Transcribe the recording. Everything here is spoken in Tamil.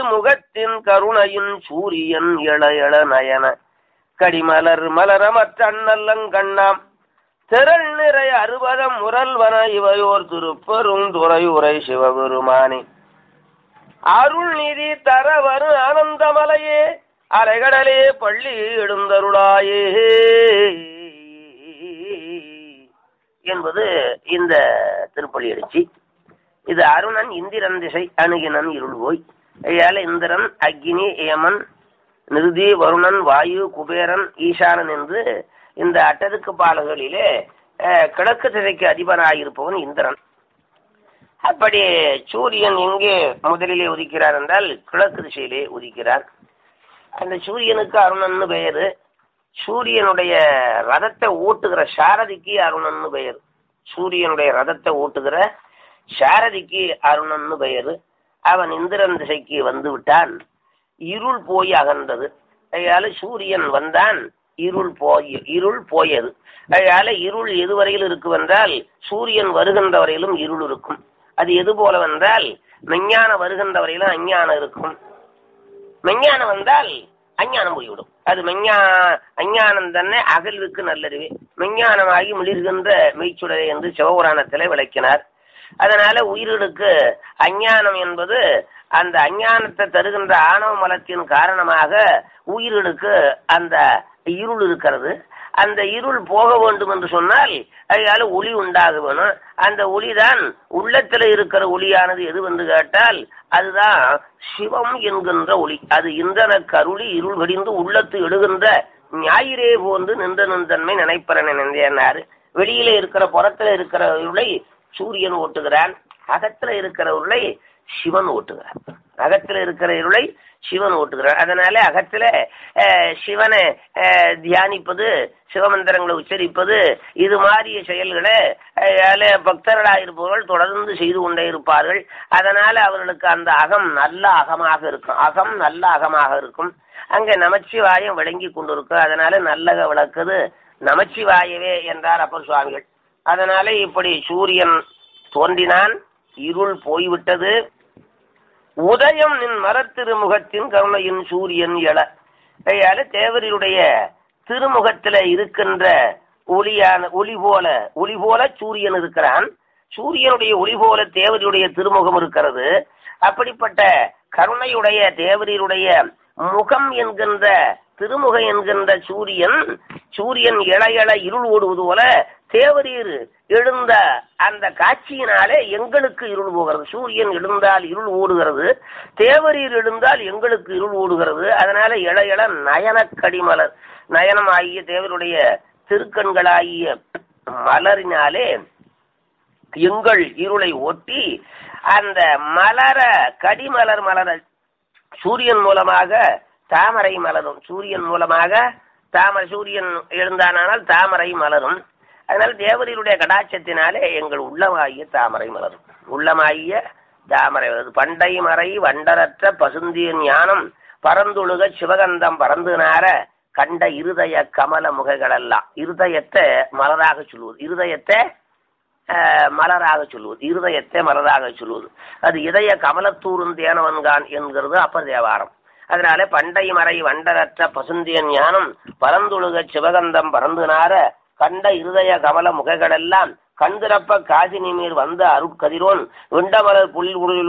முகத்தின் கருணையின் சூரியன் எழ எழ நயன கடிமலர் மலரமற்றண்ணல்லங்கண்ணாம் திரள் நிறை அறுபதம் முரல்வன இவையோர் திருப்பெரும் துறையுரை சிவபெருமானே அருள் நிதி தர வரு ஆனந்தமலையே அலைகடலே பள்ளி எழுந்தருளாயே என்பது இந்த திருப்பள்ளி எழுச்சி இது அருணன் இந்திரன் திசை அணுகினன் இருள் போய் ஐயால இந்திரன் அக்னி ஏமன் நிருதி வருணன் வாயு குபேரன் ஈசானன் என்று இந்த அட்டதுக்கு பாலகளிலே அஹ், கிழக்கு திசைக்கு அதிபனாயிருப்பவன் இந்திரன் அப்படி சூரியன் எங்கே முதலிலே உதிக்கிறார் என்றால் கிழக்கு திசையிலே உதிக்கிறார் அந்த சூரியனுக்கு அருணன்னு பெயரு சூரியனுடைய ரதத்தை ஓட்டுகிற சாரதிக்கு அருணன்னு பெயர் சூரியனுடைய ரதத்தை ஓட்டுகிற சாரதிக்கு அருணன்னு பெயரு அவன் இந்திரன் திசைக்கு வந்து விட்டான் இருள் போய் அகன்றது அதனால சூரியன் வந்தான் இருள் போய் இருள் போயது அதனால இருள் எதுவரையில் இருக்கும் என்றால் சூரியன் வருகின்ற வரையிலும் இருள் இருக்கும் அது எது போலவென்றால் மெஞ்ஞானம் வருகின்ற வரையிலும் அஞ்ஞானம் இருக்கும் மெஞ்ஞானம் வந்தால் அஞ்ஞானம் போய்விடும் அது மெஞ்ஞா அஞ்ஞானம் தானே அகல்வுக்கு நல்லதுவே மெஞ்ஞானமாகி மிளிர்கின்ற மெய்ச்சுடரை என்று சிவபுராணத்திலே விளக்கினார் அதனால உயிர்களுக்கு அஞ்ஞானம் என்பது அந்த அஞ்ஞானத்தை தருகின்ற ஆணவ மலத்தின் காரணமாக உயிர்களுக்கு அந்த இருள் இருக்கிறது அந்த இருள் போக வேண்டும் என்று சொன்னால் அதனால ஒளி உண்டாக வேணும் அந்த ஒளிதான் உள்ளத்துல இருக்கிற ஒளியானது எது என்று கேட்டால் அதுதான் சிவம் என்கின்ற ஒளி அது இந்திரன கருளி இருள் கடிந்து உள்ளத்து எழுகின்ற ஞாயிறே போன்று நின்ற நின்றன்மை நினைப்பற நினைந்தேனாரு வெளியில இருக்கிற புறத்துல இருக்கிற இருளை சூரியன் ஓட்டுகிறான் அகத்துல இருக்கிற இருளை சிவன் ஓட்டுகிறான் அகத்துல இருக்கிற இருளை சிவன் ஓட்டுகிறான் அதனால அகத்துல அஹ், சிவனை அஹ், தியானிப்பது சிவமந்திரங்களை உச்சரிப்பது இது மாதிரிய செயல்களை அஹ், பக்தர்களாயிருப்பவர்கள் தொடர்ந்து செய்து கொண்டே இருப்பார்கள் அதனால அவர்களுக்கு அந்த அகம் நல்ல அகமாக இருக்கும் அகம் நல்ல அகமாக இருக்கும் அங்க நமச்சிவாயம் விளங்கி கொண்டிருக்கும் அதனால நல்லக விளக்குது நமச்சிவாயவே என்றார் அப்பர் சுவாமிகள் அதனால இப்படி சூரியன் தோன்றினான் இருள் போய்விட்டது உதயம் நின் மரத்திருமுகத்தின் கருணையின் சூரியன் எழ கையால தேவரியுடைய திருமுகத்துல இருக்கின்ற ஒளியான ஒளி போல ஒளி போல சூரியன் இருக்கிறான் சூரியனுடைய ஒளி போல தேவரியுடைய திருமுகம் இருக்கிறது அப்படிப்பட்ட கருணையுடைய தேவரியுடைய முகம் என்கின்ற திருமுக என்கின்ற சூரியன் சூரியன் இள இள இருள் ஓடுவது போல தேவரீர் எழுந்த அந்த காட்சியினாலே எங்களுக்கு இருள் போகிறது சூரியன் எழுந்தால் இருள் ஓடுகிறது தேவரீர் எழுந்தால் எங்களுக்கு இருள் ஓடுகிறது அதனால இள இள நயன கடிமலர் நயனம் ஆகிய தேவருடைய திருக்கண்களாகிய மலரினாலே எங்கள் இருளை ஓட்டி அந்த மலர கடிமலர் மலர சூரியன் மூலமாக தாமரை மலரும் சூரியன் மூலமாக தாமரை சூரியன் எழுந்தானால் தாமரை மலரும் அதனால தேவரியுடைய கடாட்சத்தினாலே எங்கள் உள்ளமாகிய தாமரை மலரும் உள்ளமாகிய தாமரை மலரும் பண்டை மறை வண்டரற்ற பசுந்தியின் ஞானம் பரந்துழுக சிவகந்தம் பறந்து நார கண்ட இருதய கமல முகைகளெல்லாம் இருதயத்தை மலராக சொல்லுவது இருதயத்தை அஹ், மலராக சொல்லுவது இருதயத்தை மலராக சொல்லுவது அது இதய கமலத்தூரும் தேனவன்கான் என்கிறது அப்பர் தேவாரம் அதனால பண்டை மறை வண்டரற்ற பசுந்தியன் ஞானம் பரந்துழுக சிவகந்தம் பறந்து நார கண்ட இருதய கமல முகைகளெல்லாம் கண்திறப்ப காசி நீர் வந்த அருட்கதிரோன் விண்டமலர் புல்